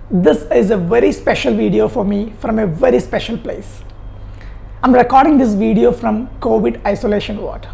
This is a very special video for me from a very special place. I'm recording this video from COVID isolation ward.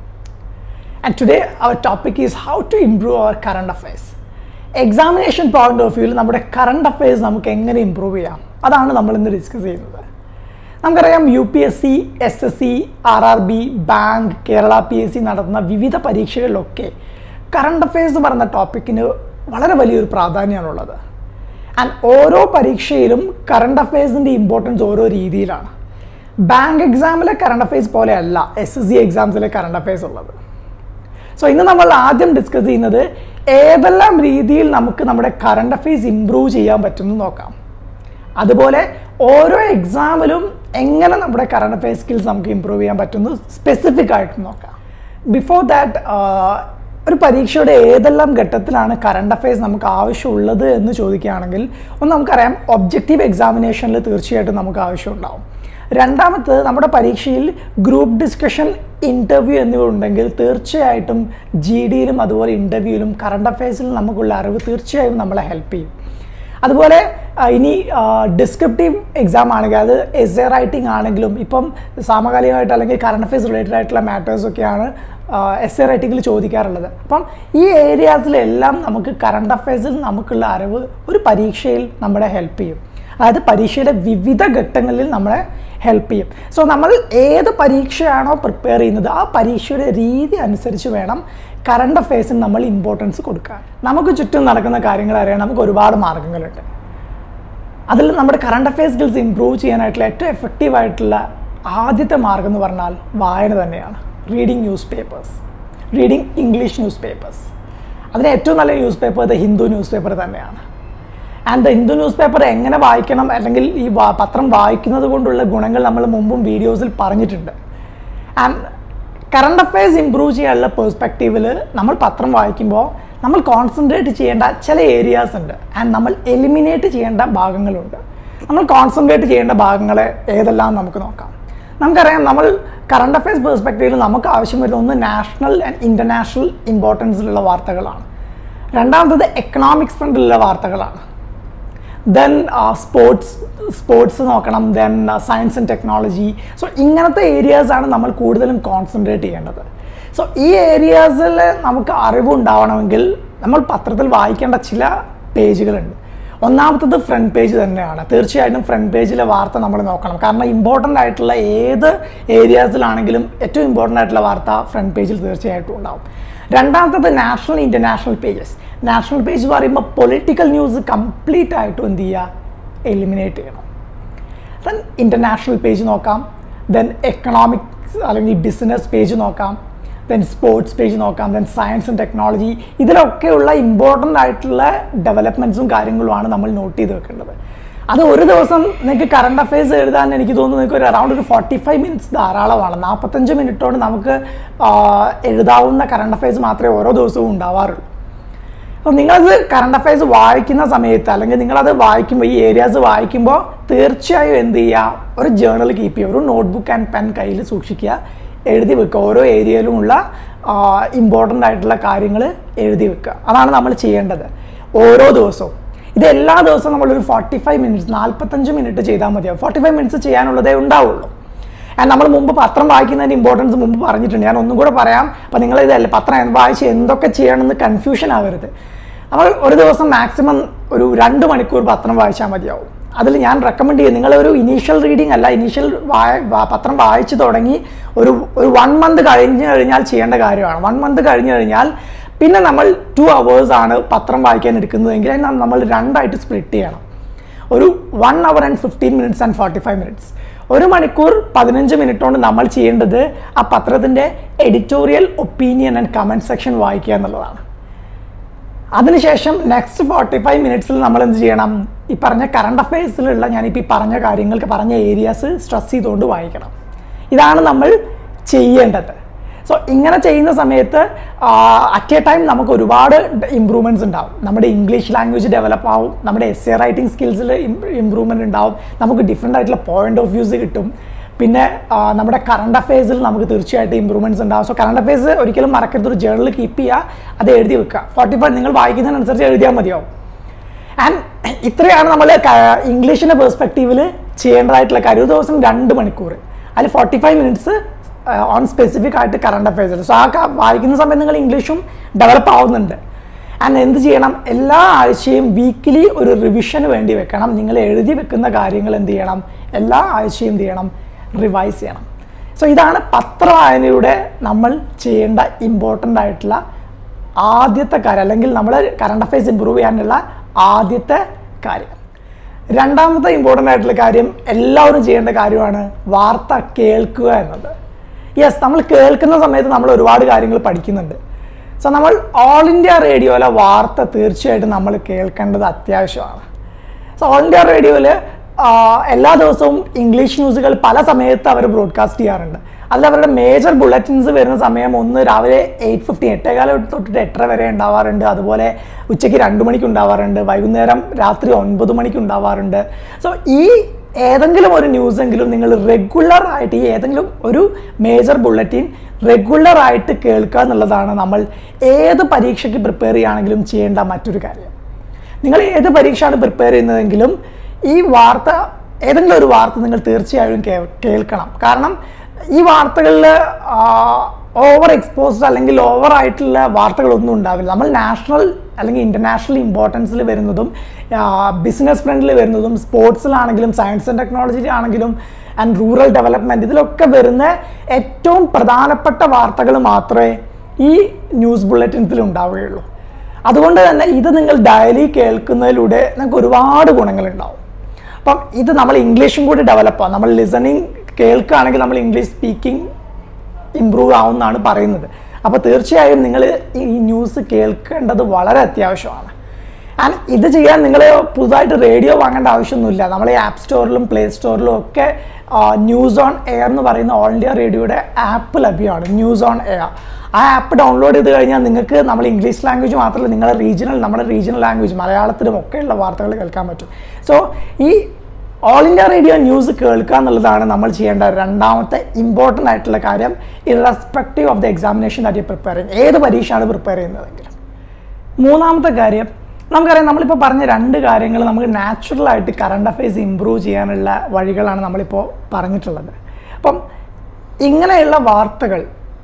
And today our topic is how to improve our current affairs. Examination point of വ്യൂവിൽ നമ്മുടെ current affairs നമുക്ക് എങ്ങനെ improve ചെയ്യാം അതാണ് നമ്മൾ ഇന്ന് discuss ചെയ്യുന്നത് നമുക്കറിയാം U P S C S S C R R B bank Kerala P S C നടത്തുന്ന വിവിധ പരീക്ഷകളിലൊക്കെ കറണ്ട് അഫയേഴ്സ് എന്ന് പറയുന്ന ടോപ്പിക്കിന് വളരെ വലിയൊരു പ്രാധാന്യമാണുള്ളത് ആൻഡ് ഓരോ പരീക്ഷയിലും കറണ്ട് അഫയേഴ്സിൻ്റെ ഇമ്പോർട്ടൻസ് ഓരോ രീതിയിലാണ് ബാങ്ക് എക്സാമിലെ കറണ്ട് അഫയേഴ്സ് പോലെയല്ല എസ് എസ് സി എക്സാംസിലെ കറണ്ട് അഫയേഴ്സ് ഉള്ളത് സോ ഇന്ന് നമ്മൾ ആദ്യം ഡിസ്കസ് ചെയ്യുന്നത് ഏതെല്ലാം രീതിയിൽ നമുക്ക് നമ്മുടെ കറണ്ട് അഫയേഴ്സ് ഇമ്പ്രൂവ് ചെയ്യാൻ പറ്റുമെന്ന് നോക്കാം അതുപോലെ ഓരോ എക്സാമിലും എങ്ങനെ നമ്മുടെ കറണ്ട് അഫയേഴ്സ് സ്കിൽസ് നമുക്ക് ഇമ്പ്രൂവ് ചെയ്യാൻ പറ്റുമെന്ന് സ്പെസിഫിക് ആയിട്ട് നോക്കാം ബിഫോർ ദാറ്റ് ഒരു പരീക്ഷയുടെ ഏതെല്ലാം ഘട്ടത്തിലാണ് കറണ്ട് അഫയേഴ്സ് നമുക്ക് ആവശ്യമുള്ളത് എന്ന് ചോദിക്കുകയാണെങ്കിൽ ഒന്ന് നമുക്കറിയാം ഒബ്ജക്റ്റീവ് എക്സാമിനേഷനിൽ തീർച്ചയായിട്ടും നമുക്ക് ആവശ്യമുണ്ടാവും രണ്ടാമത്തത് നമ്മുടെ പരീക്ഷയിൽ ഗ്രൂപ്പ് ഡിസ്കഷൻ ഇൻ്റർവ്യൂ എന്നിവ ഉണ്ടെങ്കിൽ തീർച്ചയായിട്ടും ജി ഡിയിലും അതുപോലെ ഇൻ്റർവ്യൂവിലും കറണ്ട് അഫയേഴ്സിലും നമുക്കുള്ള അറിവ് തീർച്ചയായും നമ്മളെ ഹെൽപ്പ് ചെയ്യും അതുപോലെ ഇനി ഡിസ്ക്രിപ്റ്റീവ് എക്സാം ആണെങ്കിൽ അത് എസ് എ റൈറ്റിംഗ് ആണെങ്കിലും ഇപ്പം സാമകാലികമായിട്ട് അല്ലെങ്കിൽ കറണ്ട് അഫയേഴ്സ് റിലേറ്റഡ് ആയിട്ടുള്ള മാറ്റേഴ്സൊക്കെയാണ് എസ് എ റൈറ്റിങ്ങിൽ ചോദിക്കാറുള്ളത് അപ്പം ഈ ഏരിയാസിലെല്ലാം നമുക്ക് കറണ്ട് അഫയേഴ്സിൽ നമുക്കുള്ള അറിവ് ഒരു പരീക്ഷയിൽ നമ്മളെ ഹെൽപ്പ് ചെയ്യും അതായത് പരീക്ഷയുടെ വിവിധ ഘട്ടങ്ങളിൽ നമ്മളെ ഹെൽപ്പ് ചെയ്യും സോ നമ്മൾ ഏത് പരീക്ഷയാണോ പ്രിപ്പയർ ചെയ്യുന്നത് ആ പരീക്ഷയുടെ രീതി അനുസരിച്ച് വേണം കറണ്ട് അഫയേഴ്സിന് നമ്മൾ ഇമ്പോർട്ടൻസ് കൊടുക്കാൻ നമുക്ക് ചുറ്റും നടക്കുന്ന കാര്യങ്ങൾ അറിയാൻ നമുക്ക് ഒരുപാട് മാർഗങ്ങളുണ്ട് അതിൽ നമ്മുടെ കറണ്ട് അഫയേഴ്സ് സ്കിൽസ് ഇമ്പ്രൂവ് ചെയ്യാനായിട്ടുള്ള ഏറ്റവും എഫക്റ്റീവ് ആയിട്ടുള്ള ആദ്യത്തെ മാർഗം എന്ന് പറഞ്ഞാൽ വായന തന്നെയാണ് reading newspapers reading English newspapers അതിന് ഏറ്റവും നല്ല newspaper the Hindu newspaper തന്നെയാണ് and the Hindu newspaper എങ്ങനെ വായിക്കണം അല്ലെങ്കിൽ ഈ പത്രം വായിക്കുന്നത് കൊണ്ടുള്ള ഗുണങ്ങൾ നമ്മൾ മുമ്പും വീഡിയോസിൽ പറഞ്ഞിട്ടുണ്ട് ആൻഡ് കറണ്ട് അഫയേഴ്സ് ഇമ്പ്രൂവ് ചെയ്യാനുള്ള പേഴ്സ്പെക്റ്റീവിൽ നമ്മൾ പത്രം വായിക്കുമ്പോൾ നമ്മൾ കോൺസെൻട്രേറ്റ് ചെയ്യേണ്ട ചില ഏരിയാസ് ഉണ്ട് ആൻഡ് നമ്മൾ എലിമിനേറ്റ് ചെയ്യേണ്ട ഭാഗങ്ങളുണ്ട് നമ്മൾ കോൺസെൻട്രേറ്റ് ചെയ്യേണ്ട ഭാഗങ്ങളെ ഏതെല്ലാം നമുക്ക് നോക്കാം നമുക്കറിയാം നമ്മൾ കറണ്ട് അഫയേഴ്സ് പേഴ്സ്പെക്റ്റീവിൽ നമുക്ക് ആവശ്യം വരുന്ന ഒന്ന് നാഷണൽ ആൻഡ് ഇൻ്റർനാഷണൽ ഇമ്പോർട്ടൻസിലുള്ള വാർത്തകളാണ് രണ്ടാമത്തത് എക്കണോമിക്സ് ഫ്രണ്ടിലുള്ള വാർത്തകളാണ് ദെൻ സ്പോർട്സ് സ്പോർട്സ് നോക്കണം then science and technology so ഇങ്ങനത്തെ ഏരിയാസാണ് നമ്മൾ കൂടുതലും കോൺസെൻട്രേറ്റ് ചെയ്യേണ്ടത് സോ ഈ ഏരിയാസിൽ നമുക്ക് അറിവുണ്ടാവണമെങ്കിൽ നമ്മൾ പത്രത്തിൽ വായിക്കേണ്ട ചില പേജുകളുണ്ട് ഒന്നാമത്തത് ഫ്രണ്ട് പേജ് തന്നെയാണ് തീർച്ചയായിട്ടും ഫ്രണ്ട് പേജിലെ വാർത്ത നമ്മൾ നോക്കണം കാരണം ഇമ്പോർട്ടൻ്റ് ആയിട്ടുള്ള ഏത് ഏരിയാസിലാണെങ്കിലും ഏറ്റവും ഇമ്പോർട്ടൻ്റ് ആയിട്ടുള്ള വാർത്ത ഫ്രണ്ട് പേജിൽ തീർച്ചയായിട്ടും ഉണ്ടാവും രണ്ടാമത്തത് national international pages national page പറയുമ്പോൾ പൊളിറ്റിക്കൽ ന്യൂസ് കംപ്ലീറ്റ് ആയിട്ടും എന്ത് ചെയ്യുക എലിമിനേറ്റ് ചെയ്യണം ദെൻ ഇൻ്റർനാഷണൽ പേജ് നോക്കാം ദെൻ എക്കണോമിക്സ് അല്ലെങ്കിൽ ബിസിനസ് പേജ് നോക്കാം ദെൻ സ്പോർട്സ് പേജ് നോക്കാം ദെൻ സയൻസ് ആൻഡ് ടെക്നോളജി ഇതിലൊക്കെയുള്ള ഇമ്പോർട്ടൻ്റ് ആയിട്ടുള്ള ഡെവലപ്മെൻറ്റ്സും കാര്യങ്ങളുമാണ് നമ്മൾ നോട്ട് ചെയ്ത് വെക്കേണ്ടത് അത് ഒരു ദിവസം നിങ്ങൾക്ക് കറണ്ട് അഫയേഴ്സ് എഴുതാൻ എനിക്ക് തോന്നുന്നു നിങ്ങൾക്ക് ഒരു അറൗണ്ട് ഒരു ഫോർട്ടി ഫൈവ് മിനിറ്റ്സ് ധാരാളമാണ് നാൽപ്പത്തഞ്ച് മിനിറ്റോട് നമുക്ക് എഴുതാവുന്ന കറണ്ട് അഫയേഴ്സ് മാത്രമേ ഓരോ ദിവസവും ഉണ്ടാവാറുള്ളൂ അപ്പോൾ നിങ്ങളത് കറണ്ട് അഫയേഴ്സ് വായിക്കുന്ന സമയത്ത് അല്ലെങ്കിൽ നിങ്ങളത് വായിക്കുമ്പോൾ ഈ ഏരിയാസ് വായിക്കുമ്പോൾ തീർച്ചയായും എന്ത് ചെയ്യുക ഒരു ജേണൽ കീപ്പ് ചെയ്യുക ഒരു നോട്ട്ബുക്ക് ആൻഡ് പെൻ കയ്യിൽ സൂക്ഷിക്കുക എഴുതി വെക്കുക ഓരോ ഏരിയയിലുമുള്ള ഇമ്പോർട്ടൻ്റ് ആയിട്ടുള്ള കാര്യങ്ങൾ എഴുതി വെക്കുക അതാണ് നമ്മൾ ചെയ്യേണ്ടത് ഓരോ ദിവസവും ഇത് എല്ലാ ദിവസവും നമ്മളൊരു ഫോർട്ടി ഫൈവ് മിനിറ്റ്സ് നാൽപ്പത്തഞ്ച് മിനിറ്റ് ചെയ്താൽ മതിയാവും ഫോർട്ടി ഫൈവ് മിനിറ്റ്സ് ചെയ്യാനുള്ളതേ ഉണ്ടാവുള്ളൂ ആൻഡ് നമ്മൾ മുമ്പ് പത്രം വായിക്കുന്നതിൻ്റെ ഇമ്പോർട്ടൻസ് മുമ്പ് പറഞ്ഞിട്ടുണ്ട് ഞാൻ ഒന്നും കൂടെ പറയാം അപ്പോൾ നിങ്ങൾ ഇതല്ല പത്രം വായിച്ച് എന്തൊക്കെ ചെയ്യണമെന്ന് കൺഫ്യൂഷൻ ആവരുത് നമ്മൾ ഒരു ദിവസം മാക്സിമം ഒരു രണ്ട് മണിക്കൂർ പത്രം വായിച്ചാൽ മതിയാവും അതിൽ ഞാൻ റെക്കമെൻഡ് ചെയ്യും നിങ്ങളൊരു ഇനീഷ്യൽ റീഡിംഗ് അല്ല ഇനീഷ്യൽ പത്രം വായിച്ചു തുടങ്ങി ഒരു ഒരു വൺ മന്ത് കഴിഞ്ഞ് കഴിഞ്ഞാൽ ചെയ്യേണ്ട കാര്യമാണ് വൺ മന്ത് കഴിഞ്ഞ് കഴിഞ്ഞാൽ പിന്നെ നമ്മൾ ടു അവേഴ്സ് ആണ് പത്രം വായിക്കാൻ എടുക്കുന്നതെങ്കിൽ നമ്മൾ രണ്ടായിട്ട് സ്പ്ലിറ്റ് ചെയ്യണം ഒരു one hour and fifteen minutes and forty five minutes ഒരു മണിക്കൂർ പതിനഞ്ച് മിനിറ്റ് കൊണ്ട് നമ്മൾ ചെയ്യേണ്ടത് ആ പത്രത്തിൻ്റെ editorial opinion and comment section വായിക്കുക എന്നുള്ളതാണ് അതിനുശേഷം നെക്സ്റ്റ് ഫോർട്ടി ഫൈവ് മിനിറ്റ്സിൽ നമ്മൾ എന്ത് ചെയ്യണം ഈ പറഞ്ഞ കറണ്ട് അഫയേഴ്സിലുള്ള ഞാനിപ്പോൾ ഈ പറഞ്ഞ കാര്യങ്ങൾക്ക് പറഞ്ഞ ഏരിയാസ് സ്ട്രെസ് ചെയ്തുകൊണ്ട് വായിക്കണം ഇതാണ് നമ്മൾ ചെയ്യേണ്ടത് സോ ഇങ്ങനെ ചെയ്യുന്ന സമയത്ത് അറ്റ് എ ടൈം നമുക്ക് ഒരുപാട് ഇമ്പ്രൂവ്മെൻറ്റ്സ് ഉണ്ടാവും നമ്മുടെ ഇംഗ്ലീഷ് ലാംഗ്വേജ് ഡെവലപ്പ് ആവും നമ്മുടെ എസ് എ റൈറ്റിംഗ് സ്കിൽസിൽ ഇമ്പ്രൂവ്മെൻറ്റ് ഉണ്ടാവും നമുക്ക് ഡിഫറെൻ്റ് ആയിട്ടുള്ള പോയിന്റ് ഓഫ് വ്യൂസ് കിട്ടും പിന്നെ നമ്മുടെ കറണ്ട് അഫയേഴ്സിൽ നമുക്ക് തീർച്ചയായിട്ടും ഇമ്പ്രൂവ്മെൻറ്റ്സ് ഉണ്ടാവും സോ കറണ്ട് അഫയേഴ്സ് ഒരിക്കലും മറക്കരുത് ഒരു ജേർണൽ കീപ്പ് ചെയ്യുക അത് എഴുതി വെക്കുക ഫോർട്ടി ഫൈവ് നിങ്ങൾ വായിക്കുന്നതിനനുസരിച്ച് എഴുതിയാൽ മതിയാവും ആൻഡ് ഇത്രയാണ് നമ്മൾ ഇംഗ്ലീഷിൻ്റെ പെർസ്പെക്റ്റീവിൽ ചെയ്യേണ്ടതായിട്ടുള്ള കാര്യം ഒരു ദിവസം രണ്ട് മണിക്കൂർ അതിൽ forty five minutes on specific ആയിട്ട് കറണ്ട് അഫയേഴ്സ് സോ ആ ക- വായിക്കുന്ന സമയത്ത് നിങ്ങൾ ഇംഗ്ലീഷും ഡെവലപ്പ് ആവുന്നുണ്ട് ആൻഡ് എന്ത് ചെയ്യണം എല്ലാ ആഴ്ചയും വീക്കിലി ഒരു റിവിഷന് വേണ്ടി വെക്കണം നിങ്ങൾ എഴുതി വെക്കുന്ന കാര്യങ്ങൾ എന്ത് ചെയ്യണം എല്ലാ ആഴ്ചയും എന്ത് ചെയ്യണം റിവൈസ് ചെയ്യണം സോ ഇതാണ് പത്രവായനയുടെ നമ്മൾ ചെയ്യേണ്ട ഇമ്പോർട്ടൻ്റ് ആയിട്ടുള്ള ആദ്യത്തെ കാര്യം അല്ലെങ്കിൽ നമ്മൾ കറണ്ട് അഫയേഴ്സ് ഇമ്പ്രൂവ് ചെയ്യാനുള്ള ആദ്യത്തെ കാര്യം രണ്ടാമത്തെ ഇമ്പോർട്ടൻ്റ് ആയിട്ടുള്ള കാര്യം എല്ലാവരും ചെയ്യേണ്ട കാര്യമാണ് വാർത്ത കേൾക്കുക എന്നത് യെസ് നമ്മൾ കേൾക്കുന്ന സമയത്ത് നമ്മൾ ഒരുപാട് കാര്യങ്ങൾ പഠിക്കുന്നുണ്ട് സോ നമ്മൾ ഓൾ ഇന്ത്യ റേഡിയോയിലെ വാർത്ത തീർച്ചയായിട്ടും നമ്മൾ കേൾക്കേണ്ടത് അത്യാവശ്യമാണ് സോ ഓൾ ഇന്ത്യ റേഡിയോയിൽ എല്ലാ ദിവസവും ഇംഗ്ലീഷ് ന്യൂസുകൾ പല സമയത്ത് അവർ ബ്രോഡ്കാസ്റ്റ് ചെയ്യാറുണ്ട് അതിൽ അവരുടെ മേജർ ബുള്ളറ്റിൻസ് വരുന്ന സമയം ഒന്ന് രാവിലെ എയ്റ്റ് ഫിഫ്റ്റി എട്ടേകാലം തൊട്ടിട്ട് എട്ടര വരെ ഉണ്ടാവാറുണ്ട് അതുപോലെ ഉച്ചയ്ക്ക് രണ്ട് മണിക്ക് ഉണ്ടാവാറുണ്ട് വൈകുന്നേരം രാത്രി ഒൻപത് മണിക്ക് ഉണ്ടാവാറുണ്ട് സോ ഈ ഏതെങ്കിലും ഒരു ന്യൂസ് എങ്കിലും നിങ്ങൾ റെഗുലർ ആയിട്ട് ഈ ഏതെങ്കിലും ഒരു മേജർ ബുള്ളറ്റിൻ റെഗുലർ ആയിട്ട് കേൾക്കുക എന്നുള്ളതാണ് നമ്മൾ ഏത് പരീക്ഷയ്ക്ക് പ്രിപ്പയർ ചെയ്യുകയാണെങ്കിലും ചെയ്യേണ്ട മറ്റൊരു കാര്യം നിങ്ങൾ ഏത് പരീക്ഷയാണ് പ്രിപ്പയർ ചെയ്യുന്നതെങ്കിലും ഈ വാർത്ത ഏതെങ്കിലും ഒരു വാർത്ത നിങ്ങൾ തീർച്ചയായും കേ- കേൾക്കണം കാരണം ഈ വാർത്തകളിൽ ഓവർ എക്സ്പോസ്ഡ് അല്ലെങ്കിൽ ഓവർ ആയിട്ടുള്ള വാർത്തകളൊന്നും ഉണ്ടാവില്ല നമ്മൾ നാഷണൽ അല്ലെങ്കിൽ ഇൻ്റർനാഷണൽ ഇമ്പോർട്ടൻസിൽ വരുന്നതും ബിസിനസ് ഫ്രണ്ടിൽ വരുന്നതും സ്പോർട്സിലാണെങ്കിലും സയൻസ് ആൻഡ് ടെക്നോളജി ആണെങ്കിലും ആൻഡ് റൂറൽ ഡെവലപ്മെൻറ്റ് ഇതിലൊക്കെ വരുന്ന ഏറ്റവും പ്രധാനപ്പെട്ട വാർത്തകൾ മാത്രമേ ഈ ന്യൂസ് ബുള്ളറ്റിൻസിൽ ഉണ്ടാവുകയുള്ളൂ അതുകൊണ്ട് തന്നെ ഇത് നിങ്ങൾ ഡയലി കേൾക്കുന്നതിലൂടെ നിങ്ങൾക്ക് ഒരുപാട് ഗുണങ്ങളുണ്ടാവും അപ്പം ഇത് നമ്മൾ ഇംഗ്ലീഷും കൂടി ഡെവലപ്പ് ആവും നമ്മൾ ലിസണിങ് കേൾക്കുകയാണെങ്കിൽ നമ്മൾ ഇംഗ്ലീഷ് സ്പീക്കിംഗ് ഇമ്പ്രൂവ് ആവുമെന്നാണ് പറയുന്നത് അപ്പോൾ തീർച്ചയായും നിങ്ങൾ ഈ ന്യൂസ് കേൾക്കേണ്ടത് വളരെ അത്യാവശ്യമാണ് ആൻഡ് ഇത് ചെയ്യാൻ നിങ്ങൾ പുതുതായിട്ട് റേഡിയോ വാങ്ങേണ്ട ആവശ്യമൊന്നുമില്ല നമ്മൾ ഈ ആപ്പ് സ്റ്റോറിലും പ്ലേ സ്റ്റോറിലും ഒക്കെ ന്യൂസ് ഓൺ എയർ എന്ന് പറയുന്ന ഓൾ ഇന്ത്യ റേഡിയോയുടെ ആപ്പ് ലഭ്യമാണ് ന്യൂസ് ഓൺ എയർ ആ ആപ്പ് ഡൗൺലോഡ് ചെയ്ത് കഴിഞ്ഞാൽ നിങ്ങൾക്ക് നമ്മൾ ഇംഗ്ലീഷ് ലാംഗ്വേജ് മാത്രമല്ല നിങ്ങളുടെ റീജിയണൽ നമ്മുടെ റീജിയണൽ ലാംഗ്വേജ് മലയാളത്തിലും ഒക്കെയുള്ള വാർത്തകൾ കേൾക്കാൻ പറ്റും സോ ഈ ഓൾ ഇന്ത്യ റേഡിയോ ന്യൂസ് കേൾക്കുക എന്നുള്ളതാണ് നമ്മൾ ചെയ്യേണ്ട രണ്ടാമത്തെ ഇമ്പോർട്ടൻ്റ് ആയിട്ടുള്ള കാര്യം irrespective of the examination that you preparing ഏത് പരീക്ഷയാണ് പ്രിപ്പയർ ചെയ്യുന്നതെങ്കിലും മൂന്നാമത്തെ കാര്യം നമുക്കറിയാം നമ്മളിപ്പോൾ പറഞ്ഞ രണ്ട് കാര്യങ്ങൾ നമുക്ക് നാച്ചുറലായിട്ട് കറണ്ട് അഫയേഴ്സ് ഇമ്പ്രൂവ് ചെയ്യാനുള്ള വഴികളാണ് നമ്മളിപ്പോൾ പറഞ്ഞിട്ടുള്ളത് അപ്പം ഇങ്ങനെയുള്ള വാർത്തകൾ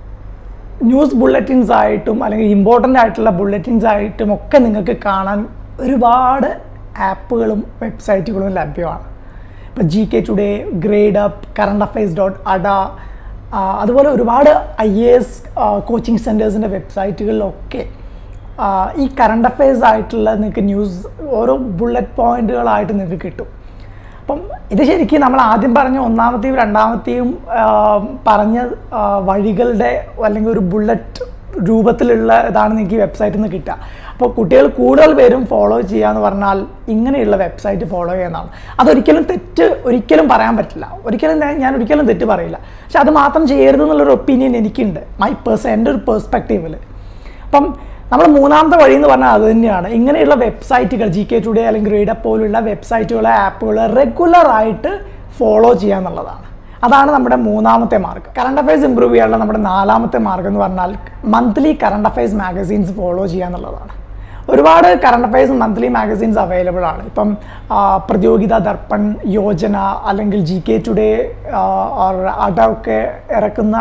ന്യൂസ് ബുള്ളറ്റിൻസ് ആയിട്ടും അല്ലെങ്കിൽ ഇമ്പോർട്ടൻ്റ് ആയിട്ടുള്ള ബുള്ളറ്റിൻസ് ആയിട്ടും ഒക്കെ നിങ്ങൾക്ക് കാണാൻ ഒരുപാട് ആപ്പുകളും വെബ്സൈറ്റുകളും ലഭ്യമാണ് ഇപ്പോൾ G K today grade up current affairs dot Adda അതുപോലെ ഒരുപാട് ഐ എ എസ് കോച്ചിങ് സെൻറ്റേഴ്സിൻ്റെ വെബ്സൈറ്റുകളിലൊക്കെ ആ, ഈ കറണ്ട് അഫയേഴ്സ് ആയിട്ടുള്ള നിങ്ങൾക്ക് ന്യൂസ് ഓരോ ബുള്ളറ്റ് പോയിന്റുകളായിട്ട് നിങ്ങൾക്ക് കിട്ടും അപ്പം ഇത് ശരിക്കും നമ്മൾ ആദ്യം പറഞ്ഞ ഒന്നാമത്തെയും രണ്ടാമത്തെയും ആ, പറഞ്ഞ ആ, വഴികളുടെ അല്ലെങ്കിൽ ഒരു ബുള്ളറ്റ് രൂപത്തിലുള്ള ഇതാണ് നിങ്ങൾക്ക് ഈ വെബ്സൈറ്റിൽ നിന്ന് കിട്ടുക അപ്പോൾ കുട്ടികൾ കൂടുതൽ പേരും ഫോളോ ചെയ്യുക എന്ന് പറഞ്ഞാൽ ഇങ്ങനെയുള്ള വെബ്സൈറ്റ് ഫോളോ ചെയ്യുന്നതാണ് അതൊരിക്കലും തെറ്റ് ഒരിക്കലും പറയാൻ പറ്റില്ല ഒരിക്കലും ഞാൻ- ഞാൻ ഒരിക്കലും തെറ്റ് പറയില്ല പക്ഷെ അത് മാത്രം ചെയ്യരുത് എന്നുള്ളൊരു ഒപ്പീനിയൻ എനിക്കുണ്ട് മൈ പേഴ്സൺ എൻ്റെ ഒരു പേഴ്സ്പെക്റ്റീവിൽ അപ്പം നമ്മൾ മൂന്നാമത്തെ വഴി എന്ന് പറഞ്ഞാൽ അത് തന്നെയാണ് ഇങ്ങനെയുള്ള വെബ്സൈറ്റുകൾ ജി കെ ടുഡേ അല്ലെങ്കിൽ റീഡപ്പ് പോലുള്ള വെബ്സൈറ്റുകൾ ആപ്പുകൾ റെഗുലർ ആയിട്ട് ഫോളോ ചെയ്യുക എന്നുള്ളതാണ് അതാണ് നമ്മുടെ മൂന്നാമത്തെ മാർഗം കറണ്ട് അഫയേഴ്സ് ഇമ്പ്രൂവ് ചെയ്യാനുള്ള നമ്മുടെ നാലാമത്തെ മാർഗം എന്ന് പറഞ്ഞാൽ monthly current affairs magazines follow ചെയ്യുക എന്നുള്ളതാണ് ഒരുപാട് current affairs monthly magazines available ആണ് ഇപ്പം ആ, പ്രതിയോഗിത ദർപ്പൺ യോജന അല്ലെങ്കിൽ ജി കെ ടുഡേ ഓർ അട ഒക്കെ ഇറക്കുന്ന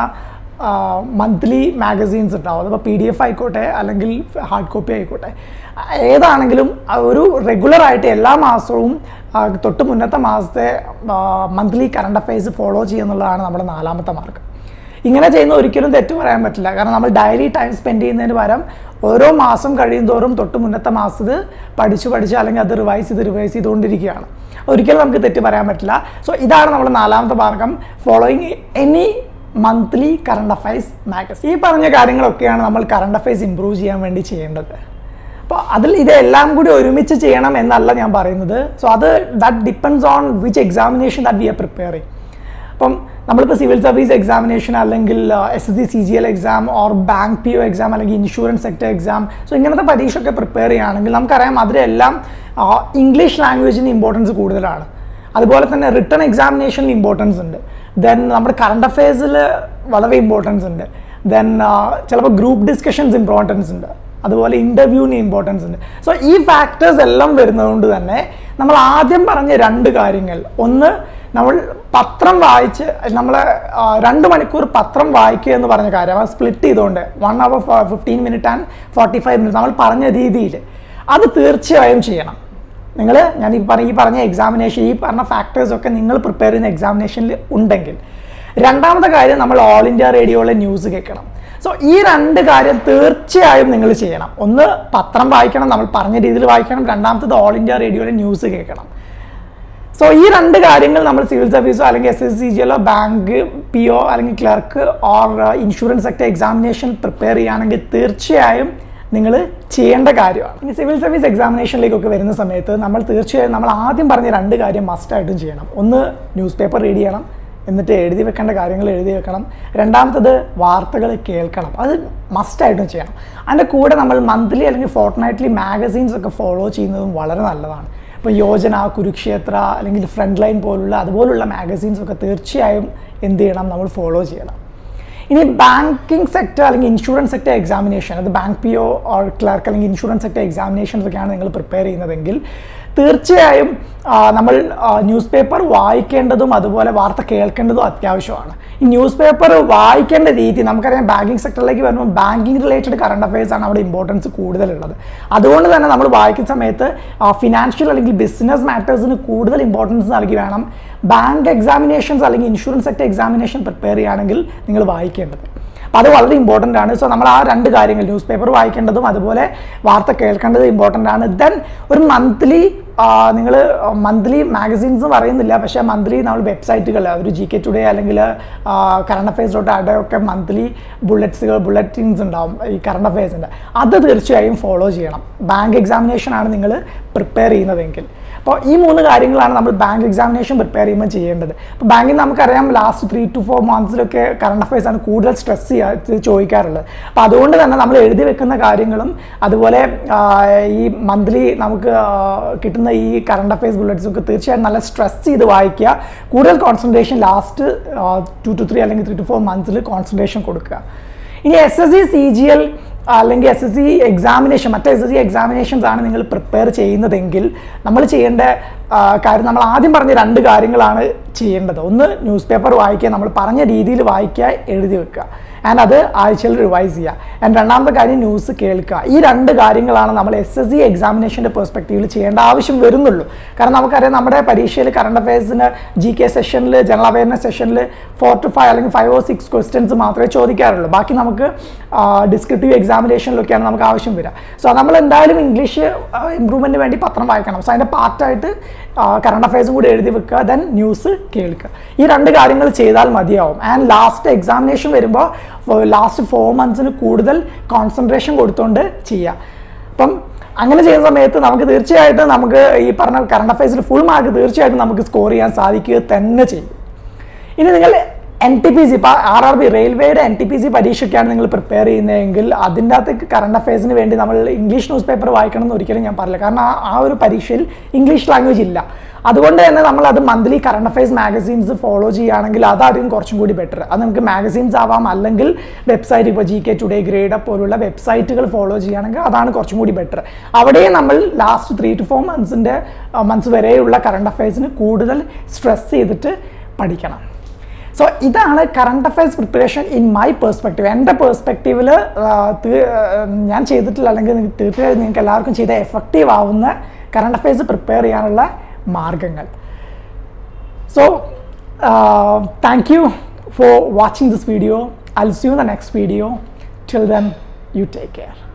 മന്ത്ലി മാഗസീൻസ് ഉണ്ടാവും അതിപ്പോൾ പി ഡി എഫ് ആയിക്കോട്ടെ അല്ലെങ്കിൽ ഹാർഡ് കോപ്പി ആയിക്കോട്ടെ ഏതാണെങ്കിലും ആ ഒരു റെഗുലർ ആയിട്ട് എല്ലാ മാസവും ആ, തൊട്ട് മുന്നത്തെ മാസത്തെ മന്ത്ലി കറണ്ട് അഫയേഴ്സ് ഫോളോ ചെയ്യുന്നുള്ളതാണ് നമ്മുടെ നാലാമത്തെ മാർഗം ഇങ്ങനെ ചെയ്യുന്ന ഒരിക്കലും തെറ്റ് പറയാൻ പറ്റില്ല കാരണം നമ്മൾ ഡയലി ടൈം സ്പെൻഡ് ചെയ്യുന്നതിന് പകരം ഓരോ മാസം കഴിയും തോറും തൊട്ട് മുന്നത്തെ മാസത്ത് പഠിച്ചു പഠിച്ച് അല്ലെങ്കിൽ അത് റിവൈസ് ചെയ്ത് റിവൈസ് ചെയ്തുകൊണ്ടിരിക്കുകയാണ് ഒരിക്കലും നമുക്ക് തെറ്റ് പറയാൻ പറ്റില്ല സോ ഇതാണ് നമ്മുടെ നാലാമത്തെ മാർഗം following any monthly current affairs magazine ഈ പറഞ്ഞ കാര്യങ്ങളൊക്കെയാണ് നമ്മൾ കറണ്ട് അഫയേഴ്സ് ഇമ്പ്രൂവ് ചെയ്യാൻ വേണ്ടി ചെയ്യേണ്ടത് അപ്പോൾ അതിൽ ഇതെല്ലാം കൂടി ഒരുമിച്ച് ചെയ്യണം എന്നല്ല ഞാൻ പറയുന്നത് സോ അത് that depends on which examination that we are preparing അപ്പം നമ്മളിപ്പോൾ സിവിൽ സർവീസ് എക്സാമിനേഷൻ അല്ലെങ്കിൽ S S C C G L exam or bank P O exam അല്ലെങ്കിൽ ഇൻഷുറൻസ് സെക്ടർ എക്സാം സോ ഇങ്ങനത്തെ പരീക്ഷയൊക്കെ പ്രിപ്പയർ ചെയ്യുകയാണെങ്കിൽ നമുക്കറിയാം അതിലെല്ലാം ഇംഗ്ലീഷ് ലാംഗ്വേജിന് ഇമ്പോർട്ടൻസ് കൂടുതലാണ് അതുപോലെ തന്നെ റിട്ടേൺ എക്സാമിനേഷനിൽ ഇമ്പോർട്ടൻസ് ഉണ്ട് ദെൻ നമ്മുടെ കറണ്ട് അഫയേഴ്സിൽ വളരെ ഇമ്പോർട്ടൻസ് ഉണ്ട് ദെൻ ചിലപ്പോൾ ഗ്രൂപ്പ് ഡിസ്കഷൻസ് ഇമ്പോർട്ടൻസ് ഉണ്ട് അതുപോലെ ഇൻ്റർവ്യൂവിന് ഇമ്പോർട്ടൻസ് ഉണ്ട് സോ ഈ ഫാക്ടേഴ്സ് എല്ലാം വരുന്നതുകൊണ്ട് തന്നെ നമ്മൾ ആദ്യം പറഞ്ഞ രണ്ട് കാര്യങ്ങൾ ഒന്ന് നമ്മൾ പത്രം വായിച്ച് നമ്മൾ രണ്ട് മണിക്കൂർ പത്രം വായിക്കുക എന്ന് പറഞ്ഞ കാര്യം അത് സ്പ്ലിറ്റ് ചെയ്തുകൊണ്ട് one hour fifteen minute and forty five minute നമ്മൾ പറഞ്ഞ രീതിയിൽ അത് തീർച്ചയായും ചെയ്യണം നിങ്ങൾ ഞാൻ ഈ പറഞ്ഞ ഈ പറഞ്ഞ എക്സാമിനേഷൻ ഈ പറഞ്ഞ ഫാക്ടേഴ്സ് ഒക്കെ നിങ്ങൾ പ്രിപ്പയർ ചെയ്യുന്ന എക്സാമിനേഷനിൽ ഉണ്ടെങ്കിൽ രണ്ടാമത്തെ കാര്യം നമ്മൾ ഓൾ ഇന്ത്യ റേഡിയോയിലെ ന്യൂസ് കേൾക്കണം സോ ഈ രണ്ട് കാര്യം തീർച്ചയായും നിങ്ങൾ ചെയ്യണം ഒന്ന് പത്രം വായിക്കണം നമ്മൾ പറഞ്ഞ രീതിയിൽ വായിക്കണം രണ്ടാമത്തത് ഓൾ ഇന്ത്യ റേഡിയോയിലെ ന്യൂസ് കേൾക്കണം സോ ഈ രണ്ട് കാര്യങ്ങൾ നമ്മൾ സിവിൽ സർവീസോ അല്ലെങ്കിൽ എസ് എസ് സി ജിയിലോ ബാങ്ക് പി ഒ അല്ലെങ്കിൽ clerk or insurance sector examination prepare ചെയ്യുകയാണെങ്കിൽ തീർച്ചയായും നിങ്ങൾ ചെയ്യേണ്ട കാര്യമാണ് ഇനി സിവിൽ സർവീസ് എക്സാമിനേഷനിലേക്കൊക്കെ വരുന്ന സമയത്ത് നമ്മൾ തീർച്ചയായും നമ്മൾ ആദ്യം പറഞ്ഞ രണ്ട് കാര്യം മസ്റ്റായിട്ടും ചെയ്യണം ഒന്ന് ന്യൂസ് പേപ്പർ റീഡ് ചെയ്യണം എന്നിട്ട് എഴുതി വെക്കേണ്ട കാര്യങ്ങൾ എഴുതി വെക്കണം രണ്ടാമത്തത് വാർത്തകൾ കേൾക്കണം അത് മസ്റ്റായിട്ടും ചെയ്യണം അതിൻ്റെ കൂടെ നമ്മൾ മന്ത്ലി അല്ലെങ്കിൽ ഫോർട്ട് നൈറ്റ്ലി മാഗസീൻസ് ഒക്കെ ഫോളോ ചെയ്യുന്നതും വളരെ നല്ലതാണ് ഇപ്പോൾ യോജന കുരുക്ഷേത്ര അല്ലെങ്കിൽ ഫ്രണ്ട് ലൈൻ പോലുള്ള അതുപോലുള്ള മാഗസീൻസ് ഒക്കെ തീർച്ചയായും എന്ത് ചെയ്യണം നമ്മൾ ഫോളോ ചെയ്യണം ഇനി ബാങ്കിങ് സെക്ടർ അല്ലെങ്കിൽ ഇൻഷുറൻസ് സെക്ടർ എക്സാമിനേഷൻ അത് bank P O or clerk അല്ലെങ്കിൽ ഇൻഷുറൻസ് സെക്ടർ എക്സാമിനേഷൻസ് ഒക്കെയാണ് നിങ്ങൾ പ്രിപ്പയർ ചെയ്യുന്നതെങ്കിൽ തീർച്ചയായും നമ്മൾ ന്യൂസ് പേപ്പർ വായിക്കേണ്ടതും അതുപോലെ വാർത്ത കേൾക്കേണ്ടതും അത്യാവശ്യമാണ് ഈ ന്യൂസ് പേപ്പർ വായിക്കേണ്ട രീതി നമുക്കറിയാം ബാങ്കിങ് സെക്ടറിലേക്ക് വരുമ്പോൾ ബാങ്കിങ് റിലേറ്റഡ് കറണ്ട് അഫയേഴ്സ് ആണ് അവിടെ ഇമ്പോർട്ടൻസ് കൂടുതലുള്ളത് അതുകൊണ്ട് തന്നെ നമ്മൾ വായിക്കുന്ന സമയത്ത് ഫിനാൻഷ്യൽ അല്ലെങ്കിൽ ബിസിനസ് മാറ്റേഴ്സിന് കൂടുതൽ ഇമ്പോർട്ടൻസ് നൽകി വേണം ബാങ്ക് എക്സാമിനേഷൻസ് അല്ലെങ്കിൽ ഇൻഷുറൻസ് സെക്ടർ എക്സാമിനേഷൻ പ്രിപ്പയർ ചെയ്യുകയാണെങ്കിൽ നിങ്ങൾ വായിക്കേണ്ടത് അപ്പോൾ അത് വളരെ ഇമ്പോർട്ടൻ്റ് ആണ് സോ നമ്മൾ ആ രണ്ട് കാര്യങ്ങൾ ന്യൂസ് പേപ്പർ വായിക്കേണ്ടതും അതുപോലെ വാർത്ത കേൾക്കേണ്ടതും ഇമ്പോർട്ടൻ്റ് ആണ് ദെൻ ഒരു മന്ത്ലി നിങ്ങൾ മന്ത്ലി മാഗസീൻസ് പറയുന്നില്ല പക്ഷേ മന്ത്ലി നമ്മൾ വെബ്സൈറ്റുകൾ ഒരു ജി കെ ടുഡേ അല്ലെങ്കിൽ കറണ്ട് അഫയേഴ്സ് ഡോട്ട് ആഡ് ഒക്കെ മന്ത്ലി ബുള്ളറ്റ്സുകൾ ബുള്ളറ്റിൻസ് ഉണ്ടാവും ഈ കറണ്ട് അഫയേഴ്സിൻ്റെ അത് തീർച്ചയായും ഫോളോ ചെയ്യണം ബാങ്ക് എക്സാമിനേഷൻ ആണ് നിങ്ങൾ പ്രിപ്പയർ ചെയ്യുന്നതെങ്കിൽ അപ്പോൾ ഈ മൂന്ന് കാര്യങ്ങളാണ് നമ്മൾ ബാങ്ക് എക്സാമിനേഷൻ പ്രിപ്പയർ ചെയ്യുമ്പോൾ ചെയ്യേണ്ടത് അപ്പോൾ ബാങ്കിൽ നമുക്കറിയാം ലാസ്റ്റ് ത്രീ ടു ഫോർ മന്ത്സിലൊക്കെ കറണ്ട് അഫയേഴ്സ് ആണ് കൂടുതൽ സ്ട്രെസ് ചെയ്യുക ചോദിക്കാറുള്ളത് അപ്പോൾ അതുകൊണ്ട് തന്നെ നമ്മൾ എഴുതി വെക്കുന്ന കാര്യങ്ങളും അതുപോലെ ഈ മന്ത്ലി നമുക്ക് കിട്ടുന്ന ഈ കറണ്ട് അഫയേഴ്സ് ബുള്ളറ്റ്സും ഒക്കെ തീർച്ചയായും നല്ല സ്ട്രെസ് ചെയ്ത് വായിക്കുക കൂടുതൽ concentration last two two three അല്ലെങ്കിൽ ത്രീ ടു ഫോർ മന്ത്സിൽ കോൺസെൻട്രേഷൻ കൊടുക്കുക ഇനി S S C C G L അല്ലെങ്കിൽ എസ് എസ് സി എക്സാമിനേഷൻ മറ്റേ എസ് എസ് സി എക്സാമിനേഷൻസ് ആണ് നിങ്ങൾ പ്രിപ്പയർ ചെയ്യുന്നതെങ്കിൽ നമ്മൾ ചെയ്യേണ്ട കാര്യം നമ്മൾ ആദ്യം പറഞ്ഞ രണ്ട് കാര്യങ്ങളാണ് ചെയ്യേണ്ടത് ഒന്ന് ന്യൂസ് പേപ്പർ വായിക്കുക നമ്മൾ പറഞ്ഞ രീതിയിൽ വായിക്കുക എഴുതി വെക്കുക ആൻഡ് അത് ആഴ്ചയിൽ റിവൈസ് ചെയ്യുക ആൻഡ് രണ്ടാമത്തെ കാര്യം ന്യൂസ് കേൾക്കുക ഈ രണ്ട് കാര്യങ്ങളാണ് നമ്മൾ എസ് എസ് സി എക്സാമിനേഷൻ്റെ പെർസ്പെക്റ്റീവിൽ ചെയ്യേണ്ട ആവശ്യം വരുന്നുള്ളൂ കാരണം നമുക്കറിയാം നമ്മുടെ പരീക്ഷയിൽ കറണ്ട് അഫയേഴ്സിന് ജി കെ സെഷനിൽ ജനറൽ അവയർനെസ് സെഷനിൽ ഫോർ ടു ഫൈവ് അല്ലെങ്കിൽ ഫൈവ് ഓ സിക്സ് ക്വസ്റ്റ്യൻസ് മാത്രമേ ചോദിക്കാറുള്ളൂ ബാക്കി നമുക്ക് ഡിസ്ക്രിപ്റ്റീവ് എക്സാമിനേഷനിലൊക്കെയാണ് നമുക്ക് ആവശ്യം വരിക സോ നമ്മൾ എന്തായാലും ഇംഗ്ലീഷ് ഇമ്പ്രൂവ്മെൻറ്റിന് വേണ്ടി പത്രം വായിക്കണം സോ അതിൻ്റെ പാർട്ടായിട്ട് കറണ്ട് അഫയേഴ്സും കൂടി എഴുതി വെക്കുക ദെൻ ന്യൂസ് കേൾക്കുക ഈ രണ്ട് കാര്യങ്ങൾ ചെയ്താൽ മതിയാവും ആൻഡ് ലാസ്റ്റ് എക്സാമിനേഷൻ വരുമ്പോൾ ലാസ്റ്റ് ഫോർ മന്ത്സിന് കൂടുതൽ കോൺസെൻട്രേഷൻ കൊടുത്തുകൊണ്ട് ചെയ്യുക അപ്പം അങ്ങനെ ചെയ്യുന്ന സമയത്ത് നമുക്ക് തീർച്ചയായിട്ടും നമുക്ക് ഈ പറഞ്ഞ കറണ്ട് അഫയേഴ്സിൽ ഫുൾ മാർക്ക് തീർച്ചയായിട്ടും നമുക്ക് സ്കോർ ചെയ്യാൻ സാധിക്കുക തന്നെ ചെയ്യും ഇനി നിങ്ങൾ എൻ ടി പി സി ഇപ്പോൾ ആർ ആർ ബി റെയിൽവേയുടെ എൻ ടി പി സി പരീക്ഷയ്ക്കാണ് നിങ്ങൾ പ്രിപ്പയർ ചെയ്യുന്നതെങ്കിൽ അതിൻ്റെ അകത്ത് കറണ്ട് അഫയേഴ്സിന് വേണ്ടി നമ്മൾ ഇംഗ്ലീഷ് ന്യൂസ് പേപ്പർ വായിക്കണം എന്ന് ഒരിക്കലും ഞാൻ പറയില്ല കാരണം ആ ആ ഒരു പരീക്ഷയിൽ ഇംഗ്ലീഷ് ലാംഗ്വേജ് ഇല്ല അതുകൊണ്ട് തന്നെ നമ്മൾ അത് monthly current affairs magazines follow ചെയ്യുകയാണെങ്കിൽ അതായിരിക്കും കുറച്ചും കൂടി ബെറ്റർ അത് നമുക്ക് മാഗസീൻസ് ആവാം അല്ലെങ്കിൽ വെബ്സൈറ്റ് ഇപ്പോൾ ജി കെ ടുഡേ ഗ്രേഡ് പോലുള്ള വെബ്സൈറ്റുകൾ ഫോളോ ചെയ്യുകയാണെങ്കിൽ അതാണ് കുറച്ചും കൂടി ബെറ്റർ അവിടെ നമ്മൾ ലാസ്റ്റ് ത്രീ ടു ഫോർ മന്ത്സിൻ്റെ മന്ത്സ് വരെയുള്ള കറണ്ട് അഫയേഴ്സിന് കൂടുതൽ സ്ട്രെസ് ചെയ്തിട്ട് പഠിക്കണം സോ ഇതാണ് current affairs preparation in my perspective എൻ്റെ പെർസ്പെക്റ്റീവിൽ ഞാൻ ചെയ്തിട്ടില്ല അല്ലെങ്കിൽ തീർച്ചയായും നിങ്ങൾക്ക് എല്ലാവർക്കും ചെയ്ത എഫക്റ്റീവ് ആവുന്ന കറണ്ട് അഫയേഴ്സ് പ്രിപ്പയർ ചെയ്യാനുള്ള മാർഗങ്ങൾ so thank you for watching this video I see you the next video till then you take care